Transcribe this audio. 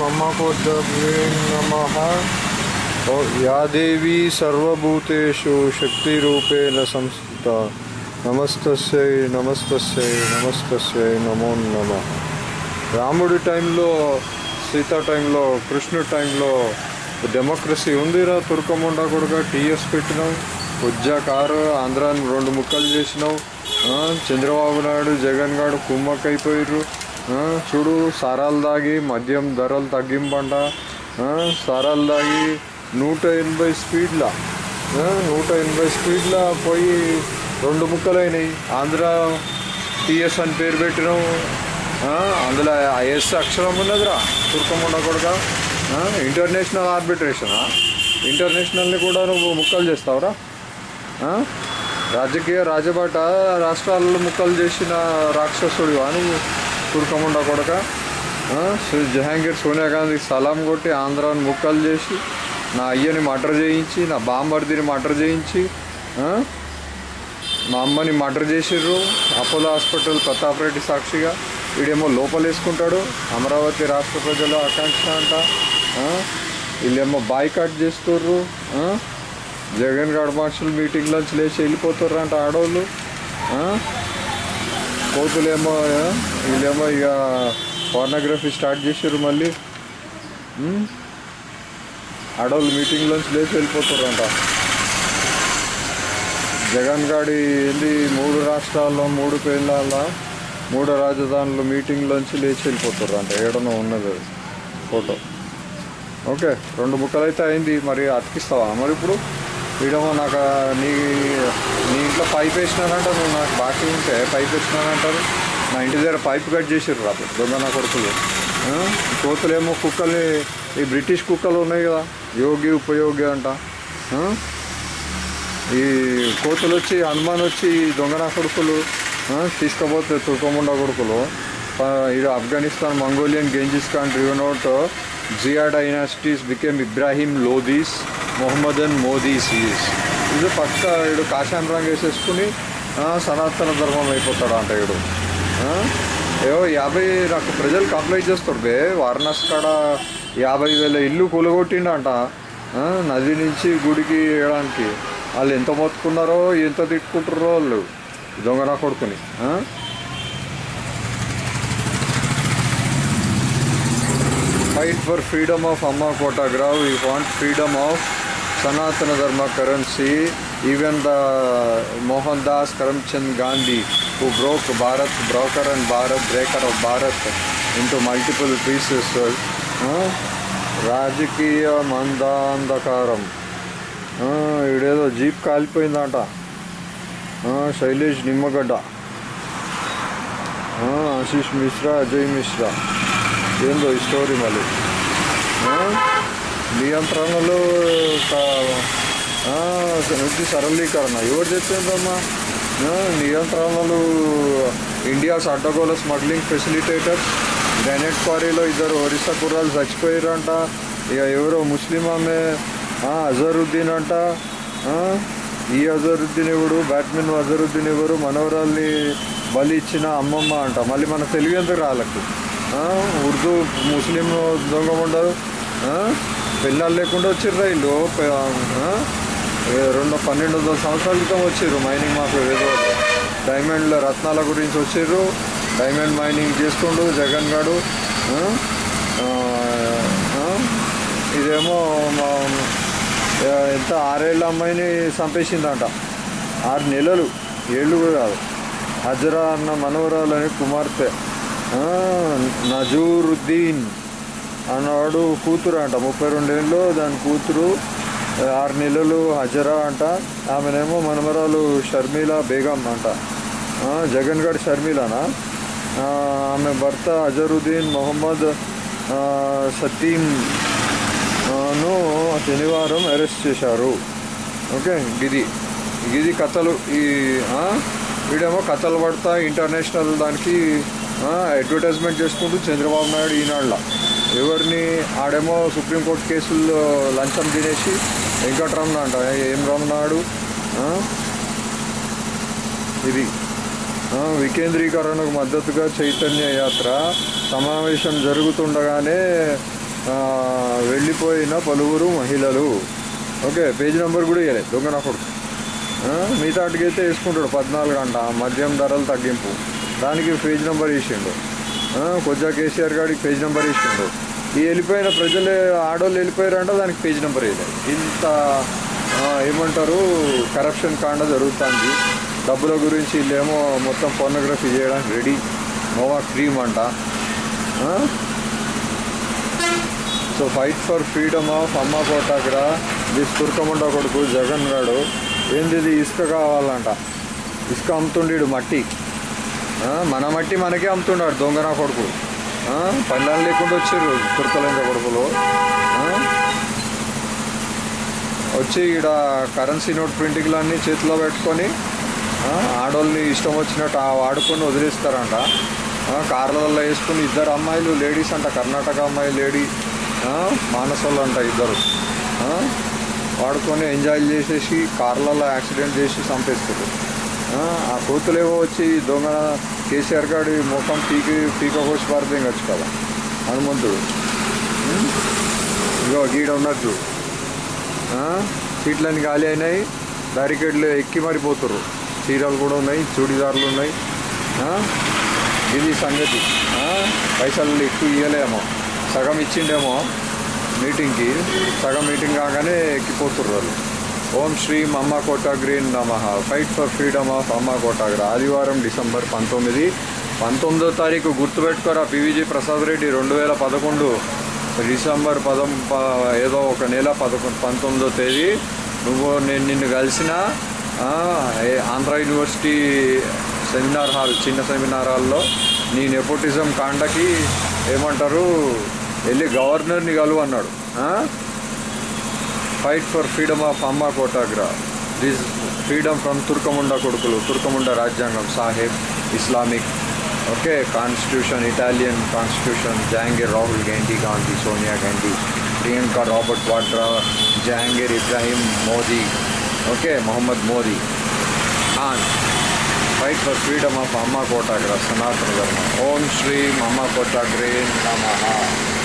మమకోద్భ్యే నమ యా దేవీ సర్వభూతేషు శక్తిరూపేణ సంస్థిత నమస్తస్యై నమస్తస్యై నమస్తస్యై నమో నమ రాముడి టైంలో సీత టైంలో కృష్ణుడి టైంలో డెమోక్రసీ ఉందిరా తుర్కముండా కూడా టీఎస్ పెట్టినాం ఉజ్జా కారు ఆంధ్రాని రెండు ముక్కలు చేసినావు ఆ, చంద్రబాబు నాయుడు జగన్ గారు కుమ్మక్కైపోయారు ఆ, చూడు సారాలు దాగి మద్యం ధరలు తగ్గింపంట ఆ, సారాలు దాగి నూట ఎనభై స్పీడ్లా ఆ, నూట ఎనభై స్పీడ్లా పోయి రెండు ముక్కలైనాయి ఆంధ్ర టీఎస్ అని పేరు పెట్టినాం ఆ, అందులో ఐఎస్ అక్షరం ఉన్నదిరా తుర్కముండ కొడుక ఇంటర్నేషనల్ ఆర్బిట్రేషనా ఇంటర్నేషనల్ని కూడా నువ్వు ముక్కలు చేస్తావురా ఆ? రాజకీయ రాజబాట రాష్ట్రాలలో ముక్కలు చేసిన రాక్షసుడు నువ్వు తుర్కముండ కొడక ఆ? శ్రీ జహాంగీర్ సోనియా గాంధీకి సలాం కొట్టి ఆంధ్రాని ముక్కలు చేసి నా అయ్యని మటర్ చేయించి నా బామ్మర్దిని మటర్ చేయించి ఆ? మా అమ్మని మర్డర్ చేసిర్రు అపోలో హాస్పిటల్ ప్రతాప్ రెడ్డి సాక్షిగా వీడేమో లోపలేసుకుంటాడు అమరావతి రాష్ట్ర ప్రజల ఆకాంక్ష అంట ఆ? వీళ్ళేమో బాయ్కాట్ చేస్తుర్రు ఆ? జగన్ గడ్ మార్షల్ మీటింగ్ నుంచి లేచి వెళ్ళిపోతుర్రు అంట ఆడవాళ్ళు ఆ? కోతులేమో ఆ? వీళ్ళేమో ఇక ఫోర్నోగ్రఫీ స్టార్ట్ చేసిర్రు మళ్ళీ ఉమ్? ఆడవాళ్ళు మీటింగ్ నుంచి లేచి వెళ్ళిపోతుర్రంట జగన్ గాడి ఏంది మూడు రాష్ట్రాల్లో మూడు పేర్ల మూడు రాజధానులు మీటింగ్లోంచి లేచి వెళ్ళిపోతారు అంటే ఏడనో ఉన్నది అది ఫోటో ఓకే రెండు ముక్కలు అయితే అయింది మరి అతికిస్తావా మరి ఇప్పుడు వీడేమో నాకు నీ నీ ఇంట్లో పైప్ వేసినానంట నువ్వు నాకు బాకీ ఉంటే పైప్ వేసినానంటారు నా ఇంటి దగ్గర పైప్ కట్ చేసిర్రు రాదు దొంగ నా కొడుకులు ఆ? కోతులేమో కుక్కల్ని ఈ బ్రిటిష్ కుక్కలు ఉన్నాయి కదా యోగి ఉపయోగి అంట ఆ? ఈ కోతులు వచ్చి హనుమాన్ వచ్చి ఈ దొంగన కొడుకులు ఆ, తీసుకుపోతే తుర్కముండ కొడుకులు ఆ, ఇది Afghanistan Mongolian Genghis Khan driven out జియా dynasties became Ibrahim Lodis Mohammedan Modis is ఇది పక్క ఇడు కాషాన్ రంగు వేసేసుకుని ఆ, సనాతన ధర్మం అయిపోతాడు అంట ఇడు ఆ? ఏవో యాభై నాకు ప్రజలు కంప్లైంట్ చేస్తారు బే వారణాసి కాడ యాభై వేల ఇల్లు కూలగొట్టిండంట ఆ, నది నుంచి గుడికి వేయడానికి వాళ్ళు ఎంత మొత్తుకున్నారో ఎంత తిట్టుకుంటారో వాళ్ళు దొంగన కొడుకుని ఆ? ఫైట్ ఫర్ ఫ్రీడమ్ ఆఫ్ అమ్మ కోటాగ్రావ్ we want freedom of sanatana dharma currency even the Mohan Das Karamchand Gandhi who broke Bharat broker and Bharat breaker of Bharat into multiple pieces రాజకీయ మందాంధకారం ఆ, ఈడేదో జీప్ కాలిపోయిందంట ఆ, శైలేష్ నిమ్మగడ్డ ఆ, ఆశీష్ మిశ్రా అజయ్ మిశ్రా ఏందో ఈ స్టోరీ మళ్ళీ ఆ, నియంత్రణలు క- ఆ, వృద్ధి సరళీకరణ ఎవరు చెప్పిందమ్మా ఆ, నియంత్రణలు ఇండియాస్ అడ్డగోల స్మగ్లింగ్ ఫెసిలిటేటర్స్ గ్రానైట్ క్వారీలో ఇద్దరు ఒరిస్సా కుర్రాలు చచ్చిపోయారంట ఇక ఎవరో ముస్లిం ఆమె ఆ, అజరుద్దీన్ అంట ఆ, ఈ అజరుద్దీన్ ఎవడు బ్యాట్మెన్ అజరుద్దీన్ ఎవరు మనవరాల్ని బలి ఇచ్చిన అమ్మమ్మ అంట మళ్ళీ మన తెలుగు ఎందుకు రాళ్ళకు ఆ, ఉర్దూ ముస్లిం దొంగ ఉండరు పిల్లలు లేకుండా వచ్చిర్రా వీళ్ళు ప- ఆ, ఏ- రెండు పన్నెండు వందల సంవత్సరాల క్రితం వచ్చిర్రు మైనింగ్ మాకు ఏదో డైమండ్ల రత్నాల గురించి వచ్చిర్రు డైమండ్ మైనింగ్ చేసుకుండు జగన్ గాడు ఆ, ఆ, ఆ, ఇదేమో మా ఆ, ఎంత ఆరేళ్ళ అమ్మాయిని చంపేసిందంట ఆరు నెలలు ఏళ్ళు కూడా కాదు హజరా అన్న మనవరాలని కుమార్తె ఆ, నజూరుద్దీన్ అన్నవాడు కూతురు అంట ముప్పై రెండేళ్ళు దాని కూతురు ఆరు నెలలు హజరా అంట ఆమెనేమో మనమరాలు షర్మిల బేగం అంట ఆ, జగన్ గఢ్ షర్మిలానా ఆ, ఆమె భర్త అజరుద్దీన్ మొహమ్మద్ ఆ, సతీం ఆ, ను శనివారం అరెస్ట్ చేశారు ఓకే గిది గిది కథలు ఈ ఆ, వీడేమో కథలు పడతా ఇంటర్నేషనల్ దానికి ఆ, అడ్వర్టైజ్మెంట్ చేసుకుంటూ చంద్రబాబు నాయుడు ఈనాడులా ఎవరిని ఆడేమో సుప్రీంకోర్టు కేసుల్లో లంచం తినేసి వెంకటరమణ అంట ఏం రమణాడు ఆ? ఇది ఆ, వికేంద్రీకరణకు మద్దతుగా చైతన్య యాత్ర సమావేశం జరుగుతుండగానే ఆ, వెళ్ళిపోయిన పలువురు మహిళలు ఓకే పేజ్ నెంబర్ కూడా ఇవ్వలేదు దొంగ నా కొడుకు ఆ, మిగతా అటుకైతే వేసుకుంటాడు పద్నాలుగు అంట మద్యం ధరలు తగ్గింపు దానికి పేజ్ నెంబర్ ఇచ్చిండు ఆ, కొద్దిగా కేసీఆర్ గారికి పేజ్ నెంబర్ ఇచ్చిండు ఈ వెళ్ళిపోయిన ప్రజలు ఆడోళ్ళు వెళ్ళిపోయారంట దానికి పేజ్ నెంబర్ వేయలేదు ఇంత ఆ, ఏమంటారు కరప్షన్ కాండ జరుగుతుంది డబ్బుల గురించి వీళ్ళేమో మొత్తం ఫోనోగ్రఫీ చేయడానికి రెడీ నోవా క్రీమ్ అంట ఆ? So fight for freedom of అమ్మ కోటాగ్ర దిస్ తుర్కముండ కొడుకు జగన్ గాడు ఏంది ఇది ఇసుక కావాలంట ఇసుక అమ్ముతుండీడు మట్టి ఆ, మన మట్టి మనకే అమ్ముతున్నాడు దొంగన కొడుకు ఆ, పల్లెలు లేకుండా వచ్చారు తుర్కలింగ కొడుకులు ఆ? వచ్చి ఇక్కడ కరెన్సీ నోట్ ప్రింటింగ్లు అన్నీ చేతిలో పెట్టుకొని ఆ, ఆడోళ్ళని ఇష్టం వచ్చినట్టు ఆ వాడుకొని వదిలేస్తారంట ఆ, కార్లలో వేసుకుని ఇద్దరు అమ్మాయిలు లేడీస్ అంట కర్ణాటక అమ్మాయి లేడీ ఆ, మానసోళ్ళు అంట ఇద్దరు ఆ, వాడుకొని ఎంజాయ్ చేసేసి కార్లలో యాక్సిడెంట్ చేసి చంపేస్తారు ఆ, ఆ కోతులేమో వచ్చి దొంగ కేసీఆర్ గారి ముఖం పీకి పీక కోసి పారితే వచ్చు కదా హనుమంతుడు ఉం? ఇగో గీడ ఉన్నట్టు ఆ, సీట్లన్నీ ఖాళీ అయినాయి బ్యారికేడ్లు ఎక్కి మరిపోతుర్రు చీరలు కూడా ఉన్నాయి చూడిదార్లు ఉన్నాయి ఆ, ఇది సంగతి ఆ, పైసలు ఎక్కువ ఇవ్వలేమో సగం ఇచ్చిండేమో మీటింగ్కి సగం మీటింగ్ కాగానే ఎక్కిపోతుర్రు వాళ్ళు ఓం శ్రీ అమ్మ కోటాగ్రీన్ నమ ఫైట్ ఫర్ ఫ్రీడమ్ ఆఫ్ అమ్మ కోటాగ్ర ఆదివారం డిసెంబర్ పంతొమ్మిది పంతొమ్మిదో తారీఖు గుర్తుపెట్టుకోరా పివిజి ప్రసాద్ రెడ్డి రెండు వేల పదకొండు డిసెంబర్ పదం ప- ఏదో ఒక నెల పదకొండు పంతొమ్మిదో తేదీ నువ్వు నేను నిన్ను కలిసిన ఆ, ఏ- ఆంధ్ర యూనివర్సిటీ సెమినార్ హాల్ చిన్న సెమినార్ హాల్లో నీ నెపోటిజం కాండకి ఏమంటారు వెళ్ళి గవర్నర్ని కలువు అన్నాడు ఆ? ఫైట్ ఫర్ ఫ్రీడమ్ ఆఫ్ అమ్మ కోటాగ్ర దిస్ ఫ్రీడమ్ ఫ్రమ్ తుర్కముండ కొడుకులు తుర్కముండ రాజ్యాంగం సాహెబ్ Islamic okay constitution Italian constitution Jahangir Rahul Gandhi Gandhi Sonia Gandhi Priyanka Robert Vadra Jahangir Ibrahim Modi okay Mohammed Modi Khan fight for freedom of అమ్మ కోటాగ్ర సనాతన ధర్మ ఓం శ్రీ అమ్మ కోటాగ్రే నమః